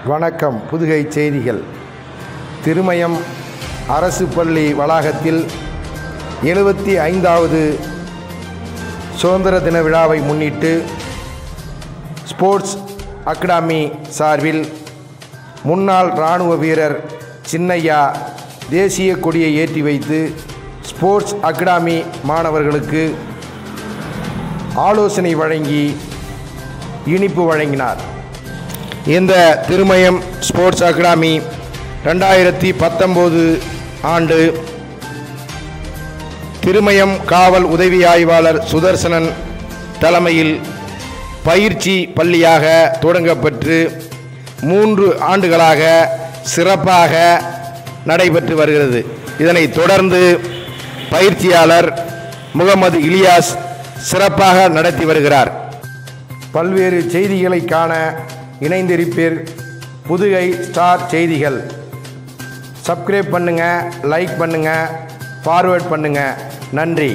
வணக்கம் புதுகை செய்திகள் திருமயம் அரசு பள்ளி வளாகத்தில் எழுபத்தி ஐந்தாவது சுதந்திர தின விழாவை முன்னிட்டு ஸ்போர்ட்ஸ் அகாடமி சார்பில் முன்னாள் இராணுவ வீரர் சின்னையா தேசிய கொடியை ஏற்றி வைத்து ஸ்போர்ட்ஸ் அகாடமி மாணவர்களுக்கு ஆலோசனை வழங்கி இனிப்பு வழங்கினார் இந்த திருமயம் ஸ்போர்ட்ஸ் அகாடமி ரெண்டாயிரத்தி பத்தொம்போது ஆண்டு திருமயம் காவல் உதவி ஆய்வாளர் சுதர்சனன் தலைமையில் பயிற்சி பள்ளியாக தொடங்கப்பட்டு மூன்று ஆண்டுகளாக சிறப்பாக நடைபெற்று வருகிறது இதனைத் தொடர்ந்து பயிற்சியாளர் முகமது இலியாஸ் சிறப்பாக நடத்தி வருகிறார் பல்வேறு செய்திகளை காண இணைந்திருப்பீர் புதுகை ஸ்டார் செய்திகள் சப்ஸ்கிரைப் பண்ணுங்க லைக் பண்ணுங்க ஃபார்வேர்ட் பண்ணுங்க நன்றி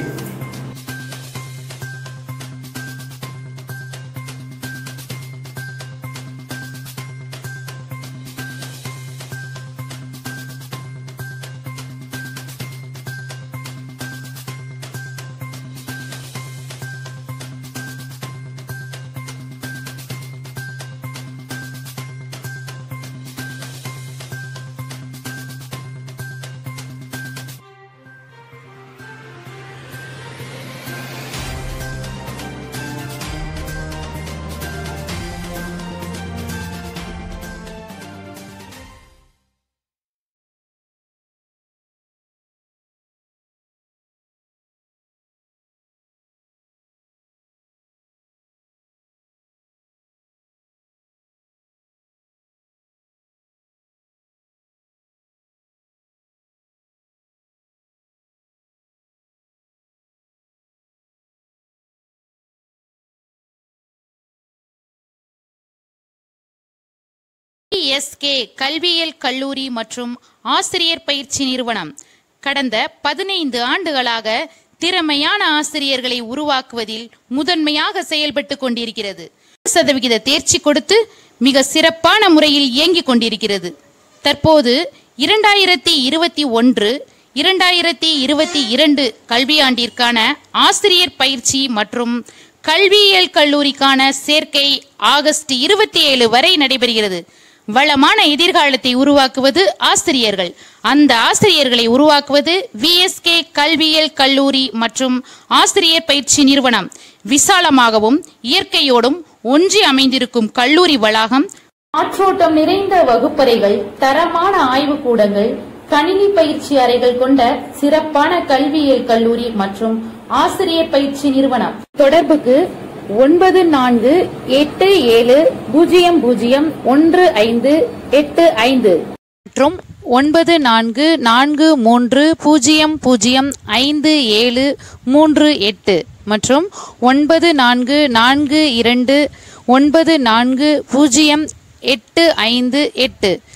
எஸ்கே கல்வியியல் கல்லூரி மற்றும் ஆசிரியர் பயிற்சி நிறுவனம் கடந்த பதினைந்து ஆண்டுகளாக திறமையான ஆசிரியர்களை உருவாக்குவதில் முதன்மையாக செயல்பட்டு கொண்டிருக்கிறது சதவிகித தேர்ச்சி கொடுத்து மிக சிறப்பான முறையில் இயங்கிக் கொண்டிருக்கிறது தற்போது இரண்டாயிரத்தி இருபத்தி ஒன்று இரண்டாயிரத்தி இருபத்தி இரண்டு கல்வியாண்டிற்கான ஆசிரியர் பயிற்சி மற்றும் கல்வியியல் கல்லூரிக்கான சேர்க்கை ஆகஸ்ட் இருபத்தி ஏழு வரை நடைபெறுகிறது வளமான எதிர்காலத்தை உருவாக்குவது ஆசிரியர்கள் அந்த ஆசிரியர்களை உருவாக்குவது விஎஸ்கே கல்வியியல் கல்லூரி மற்றும் ஆசிரியர் பயிற்சி நிறுவனம் விசாலமாகவும் இயற்கையோடும் ஒன்றி அமைந்திருக்கும் கல்லூரி வளாகம் ஆற்றோட்டம் நிறைந்த வகுப்பறைகள் தரமான ஆய்வுக்கூடங்கள் கணினி பயிற்சி அறைகள் கொண்ட சிறப்பான கல்வியியல் கல்லூரி மற்றும் ஆசிரியர் பயிற்சி நிறுவனம் தொடர்புக்கு ஒன்பது நான்கு எட்டு ஏழு பூஜ்ஜியம் பூஜ்ஜியம் ஒன்று ஐந்து எட்டு ஐந்து மற்றும் ஒன்பது நான்கு நான்கு மூன்று பூஜ்ஜியம் பூஜ்ஜியம் ஐந்து ஏழு மூன்று எட்டு மற்றும் ஒன்பது நான்கு நான்கு இரண்டு ஒன்பது நான்கு பூஜ்ஜியம் எட்டு ஐந்து எட்டு